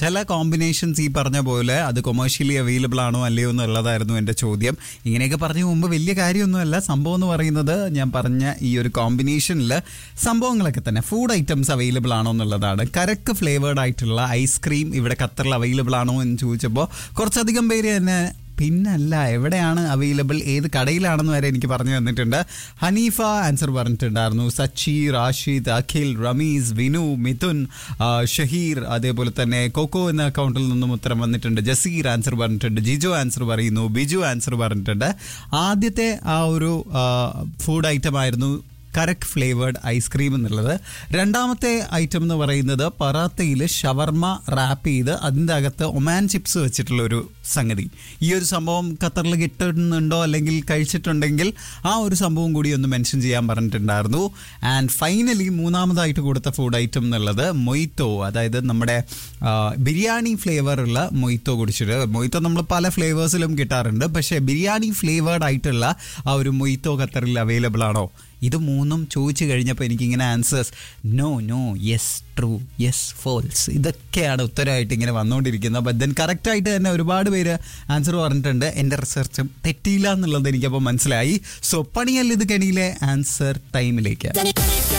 ചില കോമ്പിനേഷൻസ് ഈ പറഞ്ഞ പോലെ അത് കൊമേഴ്ഷ്യലി അവൈലബിൾ ആണോ അല്ലയോ എന്നുള്ളതായിരുന്നു എൻ്റെ ചോദ്യം ഇങ്ങനെയൊക്കെ പറഞ്ഞ മുമ്പ് വലിയ കാര്യമൊന്നുമല്ല സംഭവം എന്ന് പറയുന്നത് ഞാൻ പറഞ്ഞ ഈ ഒരു കോമ്പിനേഷനിൽ സംഭവങ്ങളൊക്കെ തന്നെ ഫുഡ് ഐറ്റംസ് അവൈലബിൾ ആണോ എന്നുള്ളതാണ് കരക്ക് ഫ്ലേവേർഡ് ആയിട്ടുള്ള ഐസ്ക്രീം ഇവിടെ ഖത്തറിൽ അവൈലബിൾ ആണോ എന്ന് ചോദിച്ചപ്പോൾ കുറച്ചധികം പേര് തന്നെ പിന്നല്ല എവിടെയാണ് അവൈലബിൾ ഏത് കടയിലാണെന്ന് വരെ എനിക്ക് പറഞ്ഞു തന്നിട്ടുണ്ട് ഹനീഫ ആൻസർ പറഞ്ഞിട്ടുണ്ടായിരുന്നു സച്ചി റാഷിദ് അഖിൽ റമീസ് വിനു മിഥുൻ ആ, ഷഹീർ അതേപോലെ തന്നെ കോക്കോ എന്ന അക്കൗണ്ടിൽ നിന്നും ഉത്തരം വന്നിട്ടുണ്ട് ജസീർ ആൻസർ പറഞ്ഞിട്ടുണ്ട് ജിജോ ആൻസർ പറയുന്നു ബിജു ആൻസർ പറഞ്ഞിട്ടുണ്ട് ആദ്യത്തെ ആ ഒരു ഫുഡ് ഐറ്റം ആയിരുന്നു കരക് ഫ്ലേവേർഡ് ഐസ്ക്രീം എന്നുള്ളത് രണ്ടാമത്തെ ഐറ്റം എന്ന് പറയുന്നത് പറാത്തയിൽ ഷവർമ റാപ്പ് ചെയ്ത് അതിൻ്റെ അകത്ത് ഒമാൻ ചിപ്സ് വെച്ചിട്ടുള്ള ഒരു സംഗതി ഈ ഒരു സംഭവം ഖത്തറിൽ കിട്ടുന്നുണ്ടോ അല്ലെങ്കിൽ കഴിച്ചിട്ടുണ്ടെങ്കിൽ ആ ഒരു സംഭവം കൂടി ഒന്ന് മെൻഷൻ ചെയ്യാൻ പറഞ്ഞിട്ടുണ്ടായിരുന്നു ആൻഡ് ഫൈനലി മൂന്നാമതായിട്ട് കൊടുത്ത ഫുഡ് ഐറ്റം എന്നുള്ളത് മൊയ്ത്തോ അതായത് നമ്മുടെ ആ, ബിരിയാണി ഫ്ലേവറുള്ള മൊയ്ത്തോ കുടിച്ചിട്ട് മൊയ്ത്തോ നമ്മൾ പല ഫ്ലേവേഴ്സിലും കിട്ടാറുണ്ട് പക്ഷേ ബിരിയാണി ഫ്ലേവേർഡ് ആയിട്ടുള്ള ആ ഒരു മൊയ്ത്തോ ഖത്തറിൽ അവൈലബിൾ ആണോ ഇത് മൂന്നും ചോദിച്ചു കഴിഞ്ഞപ്പോൾ എനിക്കിങ്ങനെ answers no no yes true yes false ഇതൊക്കെയാണ് ഉത്തരമായിട്ട് ഇങ്ങനെ വന്നുകൊണ്ടിരിക്കുന്നത് ബട്ട് ദെൻ കറക്റ്റായിട്ട് തന്നെ ഒരുപാട് പേര് ആൻസർ പറഞ്ഞിട്ടുണ്ട് എൻ്റെ റിസർച്ചും തെറ്റിയില്ല എന്നുള്ളത് എനിക്കപ്പോൾ മനസ്സിലായി സോ പണിയല്ല ഇത് കണിയിലെ ആൻസർ ടൈമിലേക്ക്